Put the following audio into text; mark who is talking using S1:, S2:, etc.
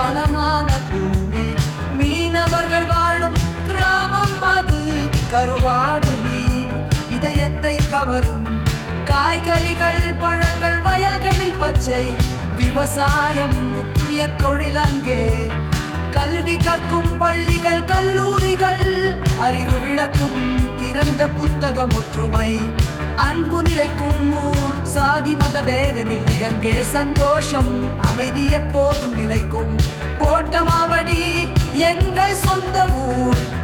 S1: வளமான பூமி மீனவர்கள் வாழும் கிராமம் அது கருவாடு மீன் இதயத்தை கவரும் காய்கறிகள் பழங்கள் வயல்களில் பச்சை விவசாயம் முக்கிய தொழில் அங்கே கல்வி கற்கும் பள்ளிகள் கல்லூரிகள் அறிவு விளக்கும் திறந்த புத்தகம் ஒற்றுமை அன்பு நிலைக்கும் ஊர் சாதி மத வேதமில்லை அங்கே சந்தோஷம் அமைதி எப்போதும் நிலைக்கும் கோட்டமாவடி எங்கள் சொந்த ஊர்